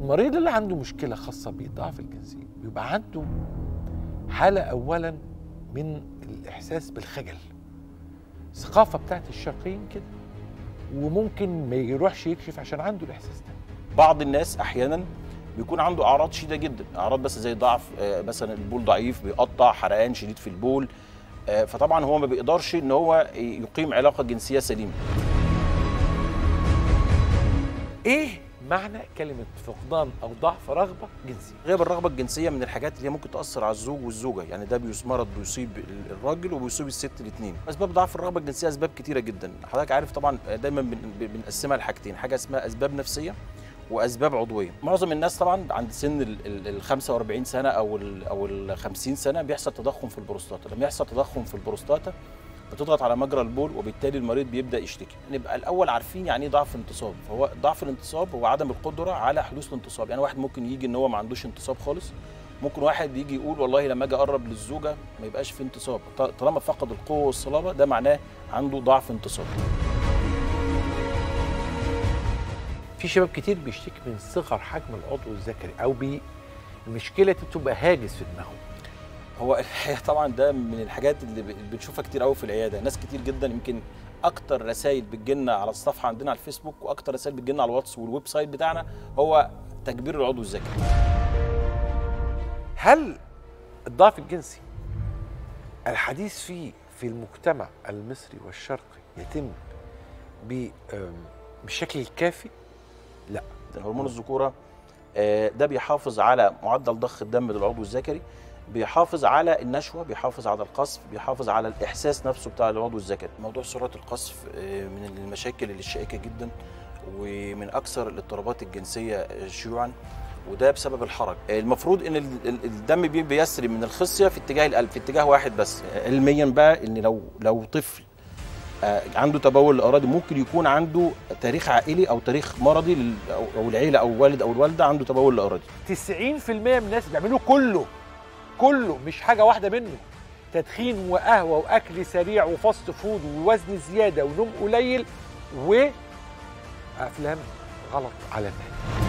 المريض اللي عنده مشكله خاصه بالضعف الجنسي بيبقى عنده حاله اولا من الاحساس بالخجل الثقافه بتاعت الشرقيين كده وممكن ما يروحش يكشف عشان عنده الاحساس ده بعض الناس احيانا بيكون عنده اعراض شديده جدا اعراض بس زي ضعف آه، مثلا البول ضعيف بيقطع حرقان شديد في البول آه، فطبعا هو ما بيقدرش ان هو يقيم علاقه جنسيه سليمه ايه معنى كلمه فقدان او ضعف رغبه جنسيه غياب الرغبه الجنسيه من الحاجات اللي هي ممكن تاثر على الزوج والزوجه يعني ده بيس- مرض بيصيب ال- الراجل وبيصيب الست الاثنين اسباب ضعف الرغبه الجنسيه اسباب كتيره جدا حضرتك عارف طبعا دايما بن- بنقسمها لحاجتين حاجه اسمها اسباب نفسيه واسباب عضويه معظم الناس طبعا عند سن ال- ال ال 45 سنه او ال او ال 50 سنه بيحصل تضخم في البروستاتا لما يحصل تضخم في البروستاتا بتضغط على مجرى البول وبالتالي المريض بيبدا يشتكي نبقى الاول عارفين يعني ايه ضعف انتصاب فهو ضعف الانتصاب هو عدم القدره على حدوث الانتصاب يعني واحد ممكن يجي ان هو ما عندوش انتصاب خالص ممكن واحد يجي يقول والله لما اجي اقرب للزوجه ما يبقاش في انتصاب ط- طالما فقد القوه والصلابه ده معناه عنده ضعف انتصاب في شباب كتير بيشتكي من صغر حجم العضو الذكري او بي المشكله دي بتبقى هاجس في دماغهم هو الحقيقه طبعا ده من الحاجات اللي ب- اللي بنشوفها كتير قوي في العياده ناس كتير جدا يمكن اكتر رسائل بتجيلنا على الصفحه عندنا على الفيسبوك واكتر رسائل بتجيلنا على الواتس والويب سايت بتاعنا هو تكبير العضو الذكري هل الضعف الجنسي الحديث فيه في المجتمع المصري والشرقي يتم ب- أم، بالشكل الكافي؟ لا ده هرمون الذكوره آه، ده بيحافظ على معدل ضخ الدم للعضو الذكري بيحافظ على النشوه بيحافظ على القصف بيحافظ على الاحساس نفسه بتاع العضو الذكري موضوع سرعه القصف آه، من المشاكل اللي الشائكه جدا ومن اكثر الاضطرابات الجنسيه آه، شيوعا وده بسبب الحرج آه، المفروض ان ال- ال- الدم بي- بيسري من الخصيه في اتجاه القلب في اتجاه واحد بس آه، علميا بقى ان لو لو طفل آه، عنده تبول الاراضي ممكن يكون عنده تاريخ عائلي او تاريخ مرضي لل- او أو العيله او والد او الوالده عنده تبول الاراضي 90% من الناس بيعملوه كله كله مش حاجه واحده منه تدخين وقهوه واكل سريع وفاست فود ووزن زياده ونوم قليل وافلام غلط على النهايه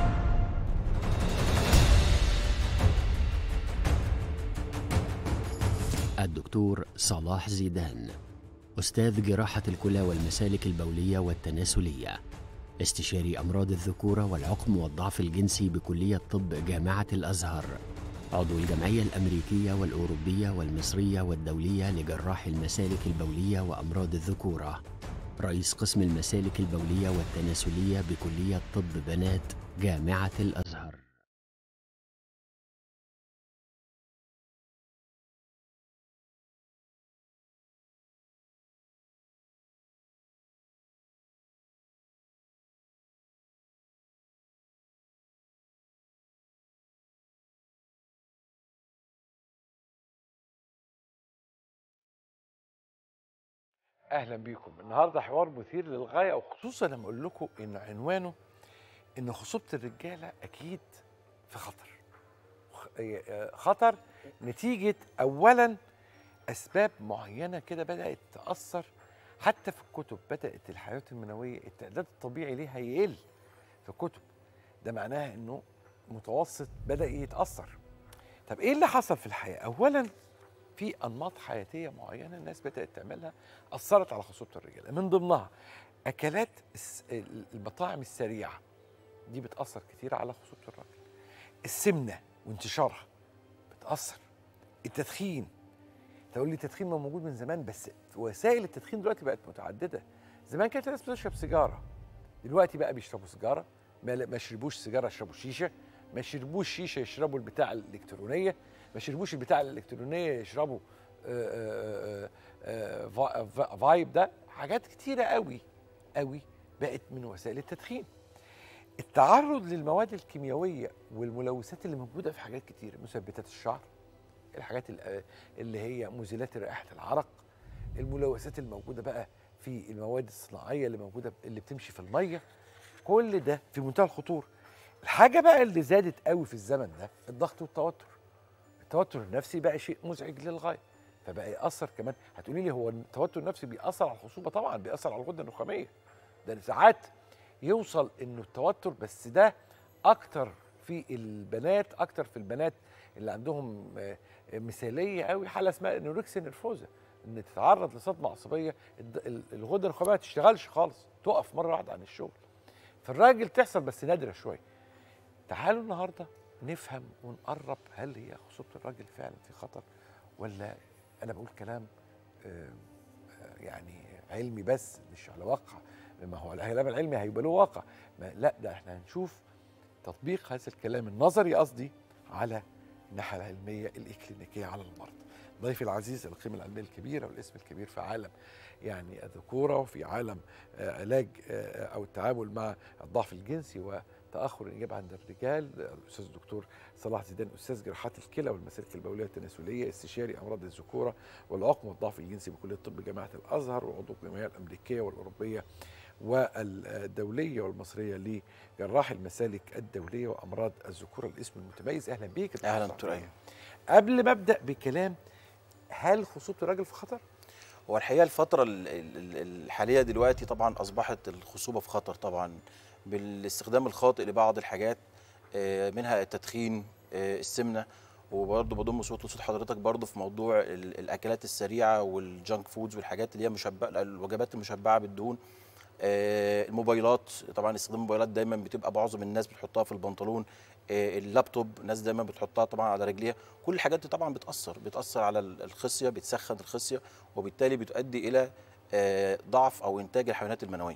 الدكتور صلاح زيدان أستاذ جراحة الكلى والمسالك البولية والتناسلية استشاري أمراض الذكورة والعقم والضعف الجنسي بكلية طب جامعة الأزهر عضو الجمعية الأمريكية والأوروبية والمصرية والدولية لجراح المسالك البولية وأمراض الذكورة رئيس قسم المسالك البولية والتناسلية بكلية طب بنات جامعة الأزهر اهلا بيكم النهارده حوار مثير للغايه وخصوصا لما اقول لكم ان عنوانه ان خصوبه الرجاله اكيد في خطر خ- آه، خطر نتيجه اولا اسباب معينه كده بدات تاثر حتى في الكتب بدات الحياه المنويه التعداد الطبيعي ليها يقل في الكتب ده معناها انه متوسط بدا يتاثر طب ايه اللي حصل في الحياه اولا في انماط حياتيه معينه الناس بدات تعملها اثرت على خصوبه الرجاله من ضمنها اكلات الس- المطاعم السريعه دي بتاثر كتير على خصوبه الراجل السمنه وانتشارها بتاثر التدخين تقول لي التدخين ما موجود من زمان بس وسائل التدخين دلوقتي بقت متعدده زمان كانت الناس بتشرب سيجاره دلوقتي بقى بيشربوا سيجاره ما ما يشربوش سيجاره يشربوا شيشه ما يشربوش شيشه يشربوا البتاع الالكترونيه ما يشربوش البتاع الالكترونيه يشربوا آه، آه، آه، فا- فا- فايب ده حاجات كتيره قوي قوي بقت من وسائل التدخين التعرض للمواد الكيميائيه والملوثات اللي موجوده في حاجات كتير مثبتات الشعر الحاجات ال- اللي هي مزيلات رائحه العرق الملوثات الموجوده بقى في المواد الصناعيه اللي موجوده اللي بتمشي في الميه كل ده في منتهى الخطوره الحاجه بقى اللي زادت قوي في الزمن ده الضغط والتوتر التوتر النفسي بقى شيء مزعج للغايه فبقى ياثر كمان هتقولي لي هو التوتر النفسي بيأثر على الخصوبه طبعا بيأثر على الغده النخاميه ده ساعات يوصل انه التوتر بس ده اكتر في البنات اكتر في البنات اللي عندهم آه، مثاليه قوي حاله اسمها انوركسيا نرفوزا ان تتعرض لصدمه عصبيه الد- ال- الغده النخاميه ما تشتغلش خالص تقف مره واحده عن الشغل في الراجل تحصل بس نادره شويه تعالوا النهارده نفهم ونقرب هل هي خصوبه الراجل فعلا في خطر ولا انا بقول كلام آه، آه، يعني علمي بس مش على واقع ما هو الكلام العلمي هيبقى له واقع ما لا ده احنا هنشوف تطبيق هذا الكلام النظري قصدي على الناحيه العلميه الاكلينيكيه على المرضى ضيفي العزيز القيمه العلميه الكبيره والاسم الكبير في عالم يعني الذكوره وفي عالم آه، علاج آه، او التعامل مع الضعف الجنسي وتاخر الانجاب عند الرجال الاستاذ الدكتور صلاح زيدان استاذ جراحات الكلى والمسالك البوليه التناسليه استشاري امراض الذكوره والعقم والضعف الجنسي بكليه الطب جامعه الازهر وعضو الجمعيه الامريكيه والاوروبيه والدوليه والمصريه لجراح المسالك الدوليه وامراض الذكوره الاسم المتميز اهلا بيك يا دكتور اهلا صلاح. دكتور ايمن قبل ما ابدا بكلام هل خصوبه الراجل في خطر؟ هو الحقيقه الفتره ال- ال- ال- الحاليه دلوقتي طبعا اصبحت الخصوبه في خطر طبعا بالاستخدام الخاطئ لبعض الحاجات آه، منها التدخين آه، السمنه وبرضه بضم صوت لصوت حضرتك برضه في موضوع ال- الاكلات السريعه والجانك فودز والحاجات اللي هي مشبعه الوجبات المشبعه بالدهون آه، الموبايلات طبعا استخدام الموبايلات دايما بتبقى معظم الناس بتحطها في البنطلون آه، اللابتوب ناس دايما بتحطها طبعا على رجليها كل الحاجات دي طبعا بتاثر بتاثر على ال- الخصيه بتسخن الخصيه وبالتالي بتؤدي الى آه، ضعف او انتاج الحيوانات المنويه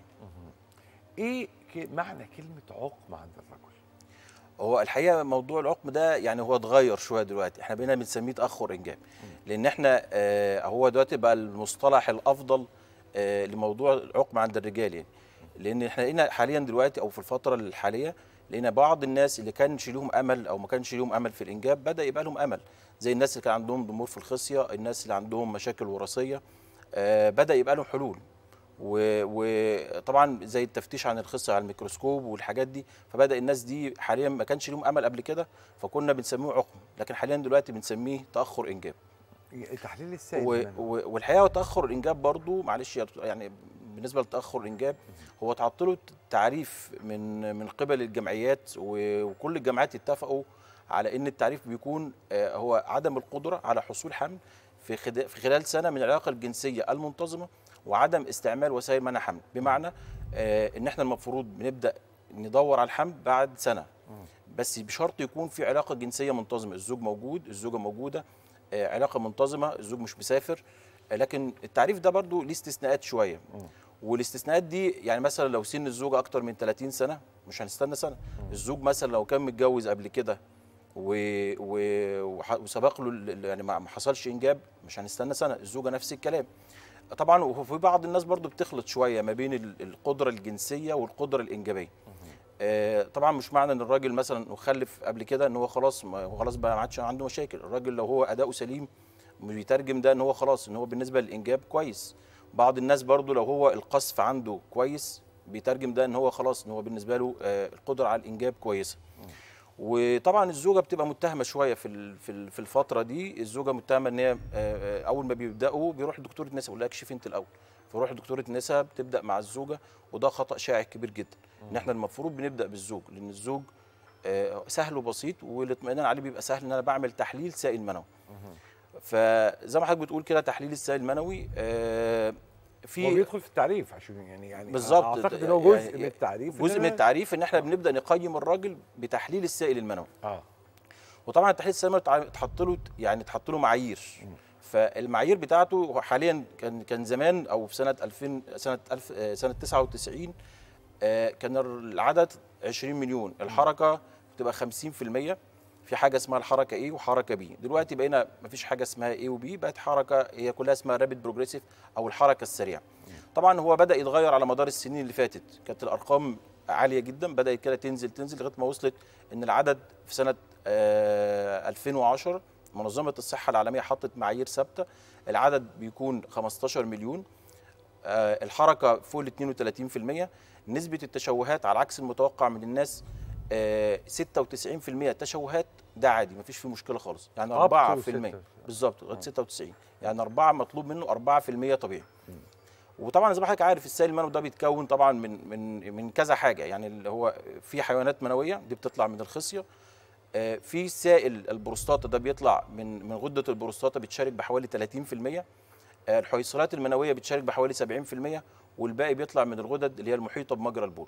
ايه ك- معنى كلمه عقم عند الرجل؟ هو الحقيقه موضوع العقم ده يعني هو اتغير شويه دلوقتي احنا بقينا بنسميه تاخر انجاب لان احنا آه هو دلوقتي بقى المصطلح الافضل آه لموضوع العقم عند الرجال يعني لان احنا لقينا حاليا دلوقتي او في الفتره الحاليه لقينا بعض الناس اللي كانش ليهم امل او ما كانش ليهم امل في الانجاب بدا يبقى لهم امل زي الناس اللي كان عندهم ضمور في الخصيه الناس اللي عندهم مشاكل وراثيه آه بدا يبقى لهم حلول و- وطبعا زي التفتيش عن الخصيه على الميكروسكوب والحاجات دي فبدا الناس دي حاليا ما كانش لهم امل قبل كده فكنا بنسميه عقم لكن حاليا دلوقتي بنسميه تاخر انجاب تحليل السائل و- المنوي. و- والحقيقه تاخر الانجاب برضو معلش يا دكتور، يعني بالنسبه لتاخر الانجاب هو اتحط له تعريف من من قبل الجمعيات و- وكل الجامعات اتفقوا على ان التعريف بيكون آه، هو عدم القدره على حصول حمل في خد- في خلال سنه من العلاقه الجنسيه المنتظمه وعدم استعمال وسائل منع حمل بمعنى آه، ان احنا المفروض بنبدا ندور على الحمل بعد سنه بس بشرط يكون في علاقه جنسيه منتظمه الزوج موجود الزوجه موجوده آه، علاقه منتظمه الزوج مش مسافر آه، لكن التعريف ده برضو ليه استثناءات شويه والاستثناءات دي يعني مثلا لو سن الزوجه اكتر من 30 سنه مش هنستنى سنه الزوج مثلا لو كان متجوز قبل كده و... و... وح- وسبق له ال- يعني ما ما حصلش انجاب مش هنستنى سنه الزوجه نفس الكلام طبعا وفي بعض الناس برضو بتخلط شويه ما بين ال- القدره الجنسيه والقدره الانجابيه آه، طبعا مش معنى ان الراجل مثلا خلف قبل كده ان هو خلاص ما هو خلاص بقى ما عادش عنده مشاكل الراجل لو هو اداؤه سليم بيترجم ده ان هو خلاص ان هو بالنسبه للانجاب كويس بعض الناس برضو لو هو القذف عنده كويس بيترجم ده ان هو خلاص ان هو بالنسبه له آه، القدره على الانجاب كويسه وطبعا الزوجه بتبقى متهمه شويه في ال- في ال- في الفتره دي الزوجه متهمه ان هي آه، آه، اول ما بيبداوا بيروح لدكتوره نساء يقول لها اكشفي انت الاول فيروح لدكتوره نساء بتبدا مع الزوجه وده خطا شائع كبير جدا ان احنا المفروض بنبدا بالزوج لان الزوج آه، سهل وبسيط والاطمئنان عليه بيبقى سهل ان انا بعمل تحليل سائل منوي فزي ما حضرتك بتقول كده تحليل السائل المنوي آه، هو في بيدخل في التعريف عشان يعني يعني بالظبط اعتقد ان هو جزء يعني من التعريف جزء إن من أنا- التعريف ان احنا بنبدا نقيم الراجل بتحليل السائل المنوي اه وطبعا التحليل السائل المنوي اتحط له يعني اتحط له معايير فالمعايير بتاعته هو حاليا كان كان زمان او في سنه 2000 سنه 1000 آه، سنه 99 آه، كان العدد 20 مليون الحركه بتبقى 50% في حاجه اسمها الحركه A وحركه B دلوقتي بقينا مفيش حاجه اسمها A وB بقت حركه هي كلها اسمها رابيد بروجريسيف او الحركه السريعه طبعا هو بدا يتغير على مدار السنين اللي فاتت كانت الارقام عاليه جدا بدات كده تنزل تنزل لغايه ما وصلت ان العدد في سنه آه 2010 منظمه الصحه العالميه حطت معايير ثابته العدد بيكون 15 مليون آه، الحركه فوق ال 32% نسبه التشوهات على عكس المتوقع من الناس آه، 96% تشوهات ده عادي مفيش فيه مشكله خالص يعني Up to 4% ستة. بالظبط لغايه 96 يعني 4 مطلوب منه 4% طبيعي وطبعا زي ما حضرتك عارف السائل المنوي ده بيتكون طبعا من من من كذا حاجه يعني اللي هو في حيوانات منويه دي بتطلع من الخصيه آه، في سائل البروستاتا ده بيطلع من من غده البروستاتا بتشارك بحوالي 30% آه، الحويصلات المنويه بتشارك بحوالي 70% والباقي بيطلع من الغدد اللي هي المحيطه بمجرى البول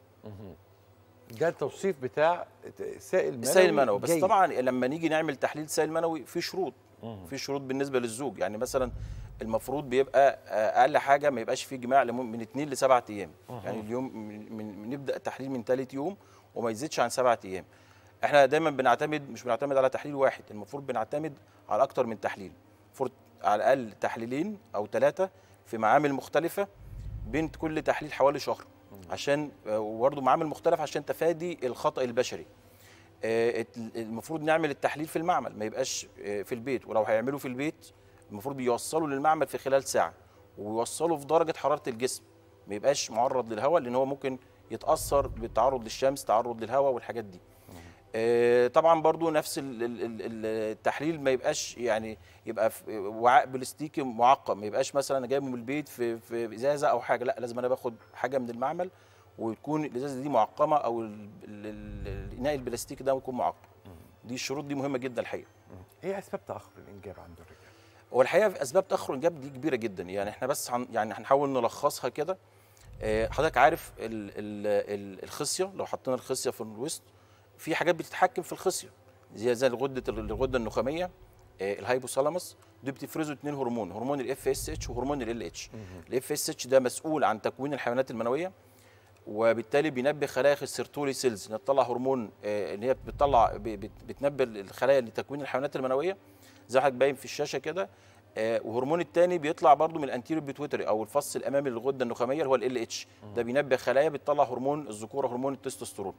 ده التوصيف بتاع سائل منوي السائل المنوي بس جيد. طبعا لما نيجي نعمل تحليل سائل منوي في شروط في شروط بالنسبه للزوج يعني مثلا المفروض بيبقى آه، اقل حاجه ما يبقاش فيه جماع لم- من اثنين لسبعة ايام يعني اليوم من, من نبدا التحليل من ثالث يوم وما يزيدش عن سبعة ايام احنا دايما بنعتمد مش بنعتمد على تحليل واحد المفروض بنعتمد على اكتر من تحليل المفروض على الاقل تحليلين او ثلاثه في معامل مختلفه بين كل تحليل حوالي شهر عشان آه، وبرضه معامل مختلف عشان تفادي الخطا البشري آه، الت- المفروض نعمل التحليل في المعمل ما يبقاش آه، في البيت ولو هيعملوا في البيت المفروض يوصلوا للمعمل في خلال ساعه ويوصلوا في درجه حراره الجسم ما يبقاش معرض للهواء لان هو ممكن يتاثر بالتعرض للشمس تعرض للهواء والحاجات دي آه، طبعا برضو نفس ال- ال- ال- ال- التحليل ما يبقاش يعني يبقى في وعاء بلاستيكي معقم ما يبقاش مثلا انا جايبه من البيت في في ازازه او حاجه لا لازم انا باخد حاجه من المعمل وتكون الازازه دي معقمه او ال- ال- ال- الاناء البلاستيكي ده يكون معقم دي الشروط دي مهمه جدا الحقيقه ايه اسباب تاخر الانجاب عند الرجال هو الحقيقه في اسباب تاخر الانجاب دي كبيره جدا يعني احنا بس هن يعني هنحاول نلخصها كده آه، حضرتك عارف ال ال ال الخصيه لو حطينا الخصيه في الوسط في حاجات بتتحكم في الخصيه زي زي الغده الغده النخاميه آه، الهايبوثالاموس دول بتفرزوا اثنين هرمون هرمون الاف اس اتش وهرمون ال اتش الاف اس اتش ده مسؤول عن تكوين الحيوانات المنويه وبالتالي بينبه خلايا السيرتولي سيلز انها تطلع هرمون آه، ان هي بتطلع ب- بت- بتنبه الخلايا لتكوين الحيوانات المنويه زي ما حضرتك باين في الشاشه كده آه، وهرمون الثاني بيطلع برضو من الانتيريو بيتويتري او الفص الامامي للغده النخاميه اللي هو ال اتش ده بينبه خلايا بتطلع هرمون الذكوره هرمون التستوستيرون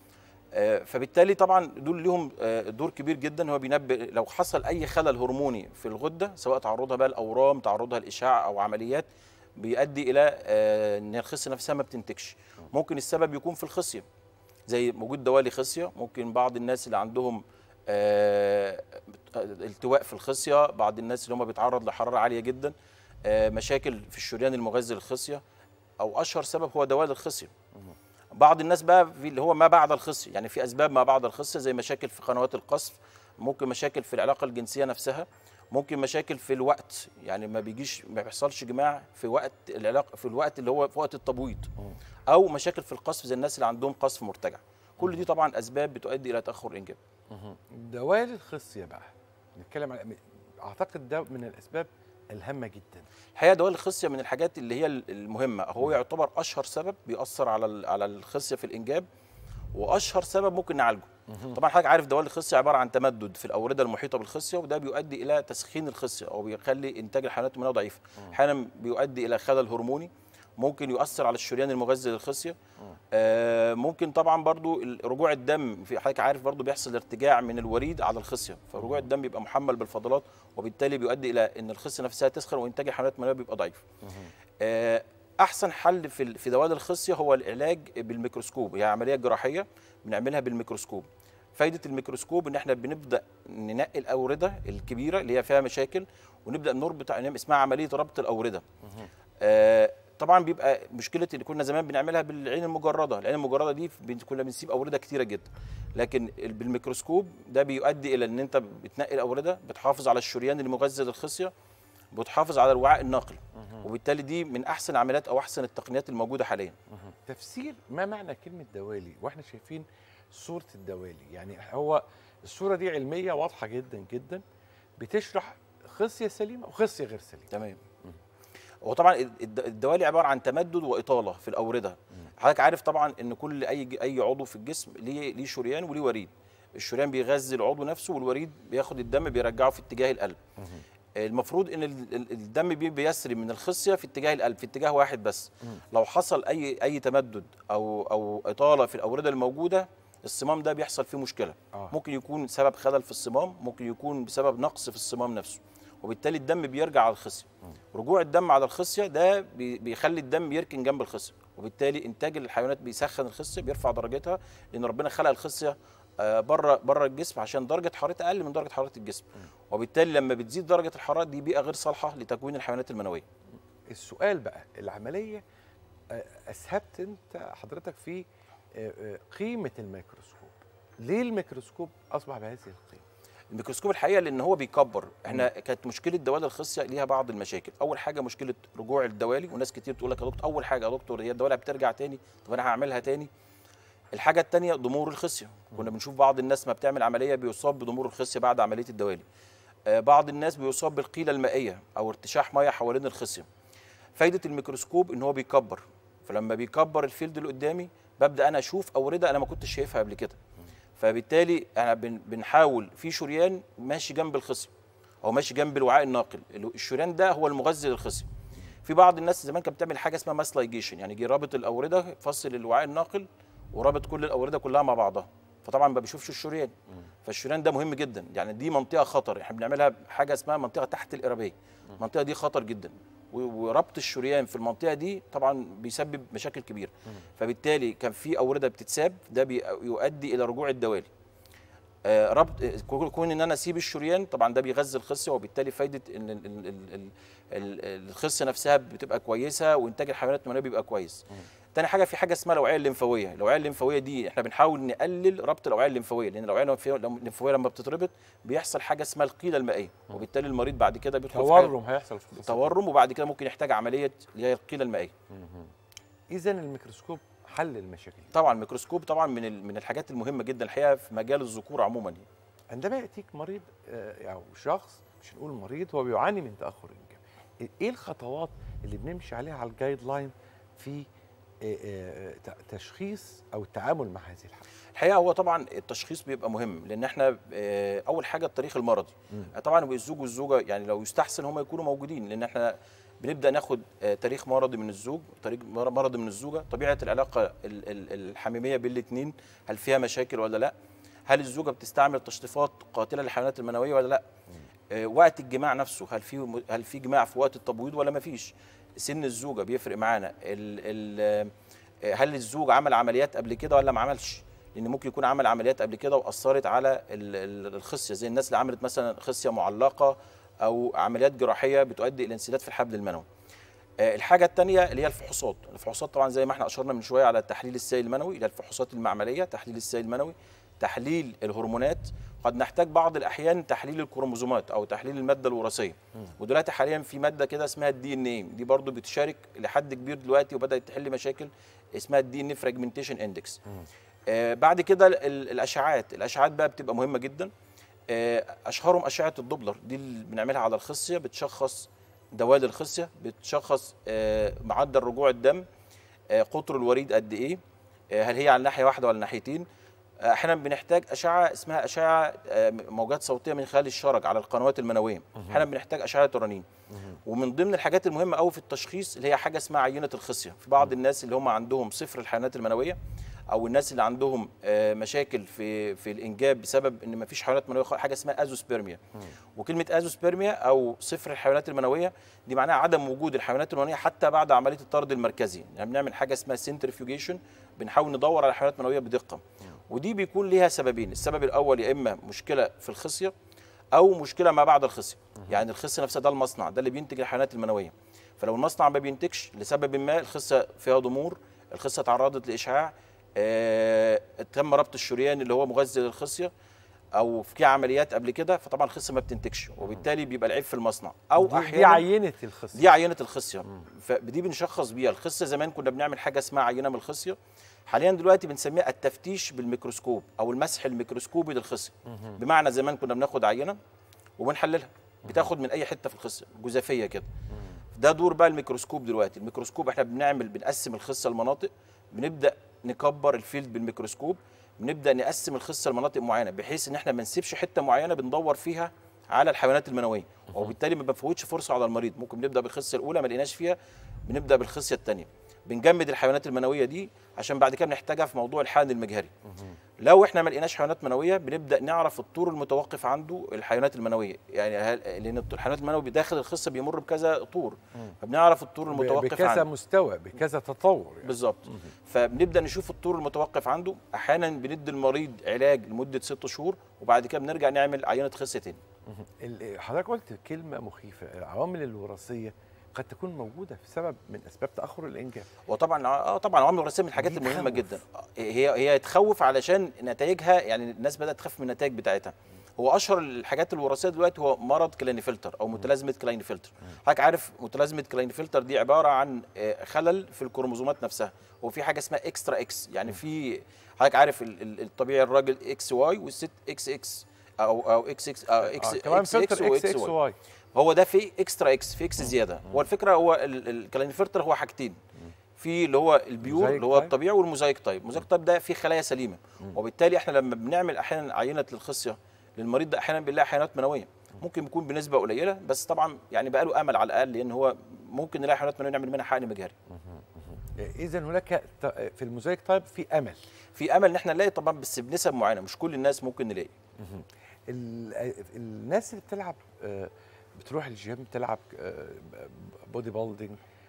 آه، فبالتالي طبعا دول ليهم آه، دور كبير جدا هو بينبه لو حصل اي خلل هرموني في الغده سواء تعرضها بقى لاورام تعرضها لاشعاع او عمليات بيؤدي الى آه، ان الخصيه نفسها ما بتنتجش ممكن السبب يكون في الخصيه زي وجود دوالي خصيه ممكن بعض الناس اللي عندهم آه، التواء في الخصيه بعض الناس اللي هم بيتعرض لحراره عاليه جدا آه، مشاكل في الشريان المغذي للخصيه او اشهر سبب هو دوالي الخصيه بعض الناس بقى في اللي هو ما بعد الخصيه يعني في اسباب ما بعد الخصيه زي مشاكل في قنوات القصف ممكن مشاكل في العلاقه الجنسيه نفسها ممكن مشاكل في الوقت يعني ما بيجيش ما بيحصلش جماع في وقت العلاقه في الوقت اللي هو في وقت التبويض او مشاكل في القصف زي الناس اللي عندهم قصف مرتجع كل دي طبعا اسباب بتؤدي الى تاخر الانجاب دوالي الخصيه بقى نتكلم عن اعتقد ده من الاسباب الهامه جدا الحقيقه دوال الخصيه من الحاجات اللي هي المهمه هو يعتبر اشهر سبب بيأثر على ال- على الخصيه في الانجاب واشهر سبب ممكن نعالجه طبعا حضرتك عارف دوال الخصيه عباره عن تمدد في الاورده المحيطه بالخصيه وده بيؤدي الى تسخين الخصيه او بيخلي انتاج الحيوانات المنويه ضعيفه احيانا بيؤدي الى خلل هرموني ممكن يؤثر على الشريان المغذي للخصيه آه ممكن طبعا برضو ال- رجوع الدم في حضرتك عارف برضو بيحصل ارتجاع من الوريد على الخصيه فرجوع الدم بيبقى محمل بالفضلات وبالتالي بيؤدي الى ان الخصيه نفسها تسخن وانتاج الحيوانات المنويه بيبقى ضعيف آه، احسن حل في ال- في دوال الخصيه هو العلاج بالميكروسكوب هي عمليه جراحيه بنعملها بالميكروسكوب فايده الميكروسكوب ان احنا بنبدا ننقي الاورده الكبيره اللي هي فيها مشاكل ونبدا نربط اسمها عمليه ربط الاورده آه، طبعا بيبقى مشكله اللي كنا زمان بنعملها بالعين المجرده العين المجرده دي بن- كنا بنسيب اورده كتيره جدا لكن ال- بالميكروسكوب ده بيؤدي الى ان انت بتنقي الاورده بتحافظ على الشريان المغذي للخصيه بتحافظ على الوعاء الناقل وبالتالي دي من احسن العمليات او احسن التقنيات الموجوده حاليا تفسير ما معنى كلمه دوالي واحنا شايفين صوره الدوالي يعني هو الصوره دي علميه واضحه جدا جدا بتشرح خصيه سليمه وخصيه غير سليمه تمام هو طبعا الد- الدوالي عباره عن تمدد واطاله في الاورده حضرتك عارف طبعا ان كل اي ج- اي عضو في الجسم ليه ليه شريان وليه وريد الشريان بيغذي العضو نفسه والوريد بياخد الدم بيرجعه في اتجاه القلب المفروض ان ال- ال- الدم بي- بيسري من الخصيه في اتجاه القلب في اتجاه واحد بس لو حصل اي اي تمدد او او اطاله في الاورده الموجوده الصمام ده بيحصل فيه مشكله آه. ممكن يكون سبب خلل في الصمام ممكن يكون بسبب نقص في الصمام نفسه وبالتالي الدم بيرجع على الخصيه رجوع الدم على الخصيه ده بي- بيخلي الدم يركن جنب الخصيه وبالتالي انتاج الحيوانات بيسخن الخصيه بيرفع درجتها لان ربنا خلق الخصيه بره بره الجسم عشان درجه حرارتها اقل من درجه حراره الجسم وبالتالي لما بتزيد درجه الحراره دي بيئه غير صالحه لتكوين الحيوانات المنويه السؤال بقى العمليه آه، اسهبت انت حضرتك في آه، آه، قيمه الميكروسكوب ليه الميكروسكوب اصبح بهذه القيمه الميكروسكوب الحقيقه لان هو بيكبر احنا كانت مشكله دوالي الخصيه ليها بعض المشاكل اول حاجه مشكله رجوع الدوالي وناس كتير تقول لك يا دكتور اول حاجه يا دكتور هي الدوالي بترجع تاني طب انا هعملها تاني الحاجه الثانيه ضمور الخصيه كنا بنشوف بعض الناس ما بتعمل عمليه بيصاب بضمور الخصيه بعد عمليه الدوالي آه، بعض الناس بيصاب بالقيله المائيه او ارتشاح ميه حوالين الخصيه فايده الميكروسكوب ان هو بيكبر فلما بيكبر الفيلد اللي قدامي ببدا انا اشوف اورده انا ما كنتش شايفها قبل كده فبالتالي انا بن- بنحاول في شريان ماشي جنب الخصيه او ماشي جنب الوعاء الناقل ال- الشريان ده هو المغذي للخصيه في بعض الناس زمان كانت بتعمل حاجه اسمها ماس لايجيشن يعني يجي رابط الاورده فصل الوعاء الناقل ورابط كل الاورده كلها مع بعضها فطبعا ما بيشوفش الشريان فالشريان ده مهم جدا يعني دي منطقه خطر احنا بنعملها حاجه اسمها منطقه تحت الارابيه المنطقه دي خطر جدا و- وربط الشريان في المنطقه دي طبعا بيسبب مشاكل كبيره فبالتالي كان في اورده بتتساب ده بيؤدي الى رجوع الدوالي آه، ربط آه، كون كون ان انا اسيب الشريان طبعا ده بيغذي الخصيه وبالتالي فايده ان ال- ال- ال- ال- ال- الخصيه نفسها بتبقى كويسه وانتاج الحيوانات المنويه بيبقى كويس. تاني حاجه في حاجه اسمها الاوعيه الليمفاويه، الاوعيه الليمفاويه دي احنا بنحاول نقلل ربط الاوعيه الليمفاويه لان الاوعيه الليمفاويه الليمفاوية لما بتتربط بيحصل حاجه اسمها القيله المائيه وبالتالي المريض بعد كده بيدخل في حاجة- تورم هيحصل في الخصيه تورم وبعد كده ممكن يحتاج عمليه اللي هي القيله المائيه. اذا الميكروسكوب حل المشاكل دي. طبعا الميكروسكوب طبعا من ال- من الحاجات المهمه جدا الحقيقه في مجال الذكور عموما يعني. عندما ياتيك مريض آه، او شخص مش نقول مريض هو بيعاني من تاخر انجاب ايه الخطوات اللي بنمشي عليها على الجايد لاين في آه، آه، ت- تشخيص او التعامل مع هذه الحاله الحقيقه هو طبعا التشخيص بيبقى مهم لان احنا آه، اول حاجه التاريخ المرضي طبعا الزوج والزوجه يعني لو يستحسن هم يكونوا موجودين لان احنا بنبدا ناخد آه، تاريخ مرضي من الزوج تاريخ مر- مرضي من الزوجه طبيعه العلاقه ال- ال- الحميميه بين الاثنين هل فيها مشاكل ولا لا هل الزوجه بتستعمل تشطيفات قاتله للحيوانات المنويه ولا لا آه، وقت الجماع نفسه هل في هل في جماع في وقت التبويض ولا ما فيش سن الزوجه بيفرق معانا ال ال آه، هل الزوج عمل عمليات قبل كده ولا ما عملش لان ممكن يكون عمل عمليات قبل كده واثرت على ال- ال- الخصيه زي الناس اللي عملت مثلا خصيه معلقه او عمليات جراحيه بتؤدي الى انسداد في الحبل المنوي آه، الحاجه الثانيه اللي هي الفحوصات الفحوصات طبعا زي ما احنا اشرنا من شويه على تحليل السائل المنوي اللي هي الفحوصات المعمليه تحليل السائل المنوي تحليل الهرمونات قد نحتاج بعض الاحيان تحليل الكروموزومات او تحليل الماده الوراثيه ودلوقتي حاليا في ماده كده اسمها الدي ان اي دي برضو بتشارك لحد كبير دلوقتي وبدات تحل مشاكل اسمها الدي ان فراجمنتيشن اندكس آه بعد كده ال- ال- الاشعاعات الاشعاعات بقى بتبقى مهمه جدا آه اشهرهم اشعه الدوبلر دي اللي بنعملها على الخصيه بتشخص دوالي الخصيه بتشخص آه معدل رجوع الدم آه قطر الوريد قد ايه آه هل هي على ناحيه واحده ولا ناحيتين آه، احيانا بنحتاج اشعه اسمها اشعه آه، موجات صوتيه من خلال الشرج على القنوات المنويه احيانا بنحتاج اشعه رنين ومن ضمن الحاجات المهمه قوي في التشخيص اللي هي حاجه اسمها عينه الخصيه في بعض الناس اللي هم عندهم صفر الحيوانات المنويه او الناس اللي عندهم آه، مشاكل في في الانجاب بسبب ان ما فيش حيوانات منويه خالص، حاجه اسمها ازوسبيرميا وكلمه ازوسبيرميا او صفر الحيوانات المنويه دي معناها عدم وجود الحيوانات المنويه حتى بعد عمليه الطرد المركزي يعني بنعمل حاجه اسمها سنترفيوجيشن بنحاول ندور على الحيوانات المنويه بدقه ودي بيكون ليها سببين السبب الاول يا اما مشكله في الخصيه او مشكله ما بعد الخصيه يعني الخصيه نفسها ده المصنع ده اللي بينتج الحيوانات المنويه فلو المصنع ما بينتجش لسبب ما الخصيه فيها ضمور الخصيه تعرضت لاشعاع آه، تم ربط الشريان اللي هو مغذي للخصيه او في عمليات قبل كده فطبعا الخصيه ما بتنتجش وبالتالي بيبقى العيب في المصنع او دي, دي احيانا عينه الخصيه دي عينه الخصيه فدي بنشخص بيها الخصيه زمان كنا بنعمل حاجه اسمها عينه من الخصيه حاليا دلوقتي بنسميها التفتيش بالميكروسكوب او المسح الميكروسكوبي للخصيه بمعنى زمان كنا بناخد عينه وبنحللها بتاخد من اي حته في الخصيه جزافيه كده ده دور بقى الميكروسكوب دلوقتي الميكروسكوب احنا بنعمل بنقسم الخصه لمناطق بنبدا نكبر الفيلد بالميكروسكوب بنبدا نقسم الخصه لمناطق معينه بحيث ان احنا ما نسيبش حته معينه بندور فيها على الحيوانات المنويه وبالتالي ما بنفوتش فرصه على المريض ممكن نبدا بالخصيه الاولى ما لقيناش فيها بنبدا بالخصيه الثانيه بنجمد الحيوانات المنويه دي عشان بعد كده بنحتاجها في موضوع الحقن المجهري لو احنا ما لقيناش حيوانات منويه بنبدا نعرف الطور المتوقف عنده الحيوانات المنويه يعني هل لان الحيوانات المنويه داخل الخصه بيمر بكذا طور فبنعرف الطور ب- المتوقف بكذا عنده مستوى بكذا تطور يعني. بالظبط فبنبدا نشوف الطور المتوقف عنده احيانا بندي المريض علاج لمده ست شهور وبعد كده بنرجع نعمل عينه خصيه تاني ال- حضرتك قلت كلمه مخيفه العوامل الوراثيه قد تكون موجوده في سبب من اسباب تاخر الانجاب وطبعا اه طبعا العوامل الوراثيه من الحاجات دي المهمه تخوف. جدا هي هي تخوف علشان نتائجها يعني الناس بدات تخاف من النتائج بتاعتها هو اشهر الحاجات الوراثيه دلوقتي هو مرض كلاينفلتر او متلازمه كلاينفلتر حضرتك عارف متلازمه كلاينفلتر دي عباره عن آه، خلل في الكروموزومات نفسها وفي حاجه اسمها اكسترا اكس يعني في حضرتك عارف ال- ال- الطبيعي الراجل اكس واي والست اكس اكس او او اكس اكس أو اكس آه كمان اكس فلتر اكس اكس واكس اكس واي واي هو ده في اكسترا اكس في اكس زياده هو الفكره هو ال- ال- الكلاينفلتر هو حاجتين في اللي هو البيور موزايك اللي هو تايب. الطبيعي والموزايك تايب الموزايك تايب ده فيه خلايا سليمه وبالتالي احنا لما بنعمل احيانا عينه للخصيه للمريض ده احيانا بنلاقي حيوانات منويه ممكن يكون بنسبه قليله بس طبعا يعني بقى له امل على الاقل لان هو ممكن نلاقي حيوانات منويه نعمل منها حقن مجهري اذا هناك ت- في الموزايك تايب في امل في امل ان احنا نلاقي طبعا بس بنسب معينه مش كل الناس ممكن نلاقي ال- الناس اللي بتلعب آه، بتروح الجيم تلعب بودي بيلدينج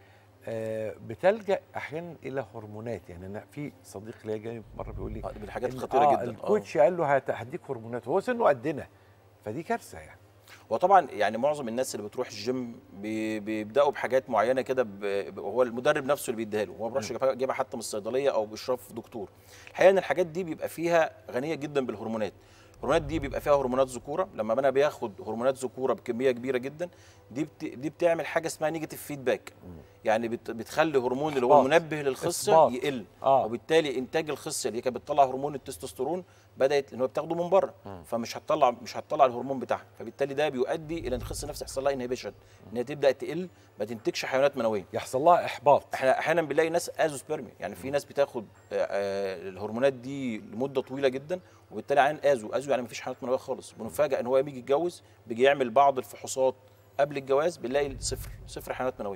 بتلجا احيانا الى هرمونات يعني انا في صديق ليا جاي مره بيقول لي آه، دي من الحاجات إن- الخطيره آه جدا الكوتش قال له هت- هديك هرمونات وهو سنه قدنا فدي كارثه يعني وطبعا يعني معظم الناس اللي بتروح الجيم بي- بيبداوا بحاجات معينه كده ب- ب- هو المدرب نفسه اللي بيديها له هو ما بيروحش يجيبها- يجيبها حتى من الصيدليه او باشراف دكتور الحقيقه ان الحاجات دي بيبقى فيها غنيه جدا بالهرمونات الهرمونات دي بيبقى فيها هرمونات ذكوره لما انا بياخد هرمونات ذكوره بكميه كبيره جدا دي بت... دي بتعمل حاجه اسمها نيجاتيف فيدباك يعني بت... بتخلي هرمون اللي هو إحباط. منبه للخصيه إحباط. يقل آه. وبالتالي انتاج الخصيه اللي كانت بتطلع هرمون التستوستيرون بدات ان هو بتاخده من بره فمش هتطلع مش هتطلع الهرمون بتاعها فبالتالي ده بيؤدي الى ان الخصيه نفسها يحصل لها انهبيشن ان هي تبدا تقل ما تنتجش حيوانات منويه يحصل لها احباط احنا احيانا بنلاقي ناس ازوسبرمي يعني في ناس بتاخد آه، آه، الهرمونات دي لمده طويله جدا وبالتالي عين ازو ازو يعني مفيش حيوانات منويه خالص بنفاجئ ان هو بيجي يتجوز بيجي يعمل بعض الفحوصات قبل الجواز بنلاقي صفر صفر حيوانات منويه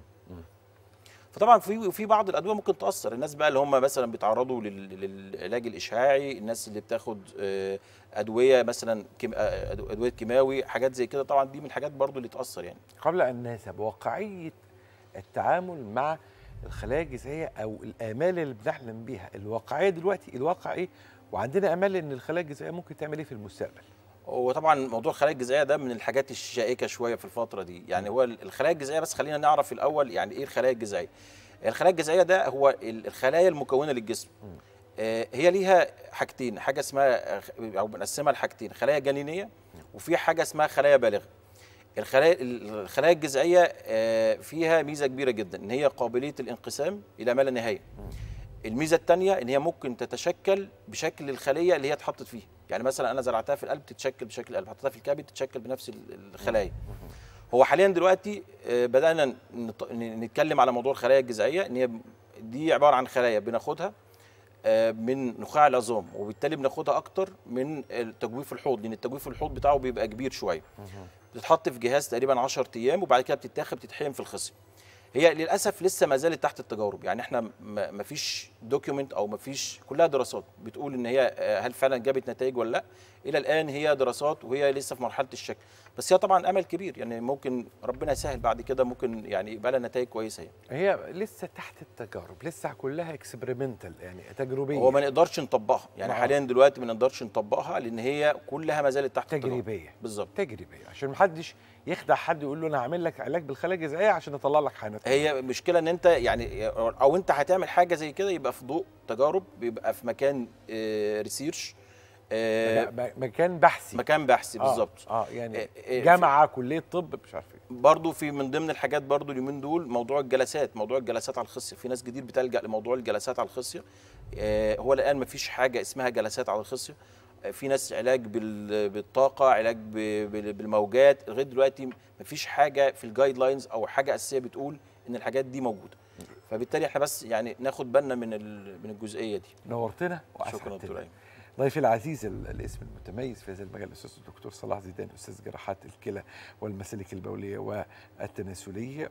فطبعا في في بعض الادويه ممكن تاثر الناس بقى اللي هم مثلا بيتعرضوا لل- للعلاج الاشعاعي الناس اللي بتاخد آه، ادويه مثلا كيم- آه، أدو- ادويه كيماوي حاجات زي كده طبعا دي من الحاجات برضو اللي تاثر يعني قبل ان ننسى واقعيه التعامل مع الخلايا الجذعيه او الامال اللي بنحلم بيها الواقعيه دلوقتي الواقع ايه وعندنا امال ان الخلايا الجذعيه ممكن تعمل ايه في المستقبل هو طبعا موضوع الخلايا الجذعيه ده من الحاجات الشائكه شويه في الفتره دي يعني هو الخلايا الجذعيه بس خلينا نعرف الاول يعني ايه الخلايا الجذعيه الخلايا الجذعيه ده هو ال- الخلايا المكونه للجسم آه، هي ليها حاجتين حاجه اسمها او بنقسمها لحاجتين خلايا جنينيه وفي حاجه اسمها خلايا بالغه الخلايا الخلايا الجذعيه آه، فيها ميزه كبيره جدا ان هي قابليه الانقسام الى ما لا نهايه الميزه الثانيه ان هي ممكن تتشكل بشكل الخليه اللي هي اتحطت فيه يعني مثلا انا زرعتها في القلب تتشكل بشكل القلب حطيتها في الكبد تتشكل بنفس ال- الخلايا هو حاليا دلوقتي آه، بدانا نط- ن- نتكلم على موضوع الخلايا الجذعيه ان هي دي عباره عن خلايا بناخدها آه، من نخاع العظام وبالتالي بناخدها اكتر من التجويف الحوض لان التجويف الحوض بتاعه بيبقى كبير شويه بتتحط في جهاز تقريبا 10 ايام وبعد كده بتتاخد بتتحقن في الخصيه هي للاسف لسه ما زالت تحت التجارب يعني احنا ما ما فيش دوكيومنت او ما فيش كلها دراسات بتقول ان هي آه، هل فعلا جابت نتائج ولا لا الى الان هي دراسات وهي لسه في مرحله الشك بس هي طبعا امل كبير يعني ممكن ربنا يسهل بعد كده ممكن يعني يبقى لها نتائج كويسه يعني. هي لسه تحت التجارب لسه كلها اكسبيرمنتال يعني تجريبيه هو ما نقدرش نطبقها يعني آه. حاليا دلوقتي ما نقدرش نطبقها لان هي كلها ما زالت تحت التجارب. تجريبيه بالظبط تجريبيه عشان محدش يخدع حد يقول له انا هعمل لك علاج بالخلايا الجذعيه عشان اطلع لك حيوانات هي مشكله ان انت يعني او انت هتعمل حاجه زي كده يبقى في ضوء تجارب بيبقى في مكان آه، ريسيرش آه، مكان- مكان بحثي مكان بحثي آه، بالظبط اه يعني آه، آه، جامعه كليه طب مش عارف ايه برضو في من ضمن الحاجات برضو اليومين دول موضوع الجلسات موضوع الجلسات على الخصيه في ناس كتير بتلجا لموضوع الجلسات على الخصيه آه، هو الان ما فيش حاجه اسمها جلسات على الخصيه آه، في ناس علاج بال- بالطاقه علاج ب- بال- بالموجات لغايه دلوقتي ما فيش حاجه في الجايد لاينز او حاجه اساسيه بتقول ان الحاجات دي موجوده فبالتالي احنا بس يعني ناخد بالنا من ال- من الجزئيه دي نورتنا شكرا دكتور واسعدتنا ايمن ضيفي العزيز ال- الاسم المتميز في هذا المجال الاستاذ الدكتور صلاح زيدان استاذ جراحات الكلى والمسالك البوليه والتناسليه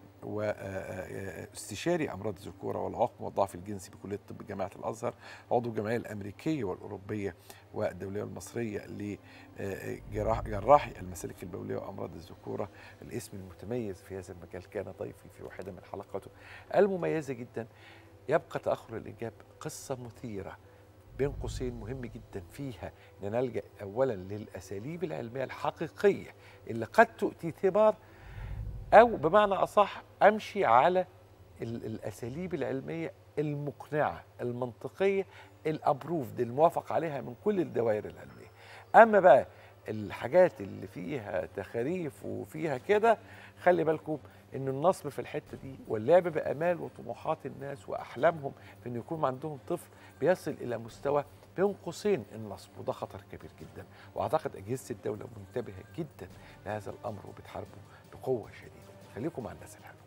واستشاري امراض الذكوره والعقم والضعف الجنسي بكليه الطب جامعه الازهر عضو الجمعيه الامريكيه والاوروبيه والدوليه والمصريه لجراحي المسالك البوليه وامراض الذكوره الاسم المتميز في هذا المجال كان ضيفي في واحده من حلقاته المميزه جدا يبقى تاخر الانجاب قصه مثيره بين قوسين مهم جدا فيها ان نلجا اولا للاساليب العلميه الحقيقيه اللي قد تؤتي ثمار او بمعنى اصح امشي على ال- الاساليب العلميه المقنعه المنطقيه الابروفد الموافق عليها من كل الدوائر العلميه اما بقى الحاجات اللي فيها تخاريف وفيها كده خلي بالكم ان النصب في الحته دي واللعب بامال وطموحات الناس واحلامهم في ان يكون عندهم طفل بيصل الى مستوى بين قوسين النصب وده خطر كبير جدا واعتقد اجهزه الدوله منتبهه جدا لهذا الامر وبتحاربه بقوه شديده خليكم مع الناس الحلوه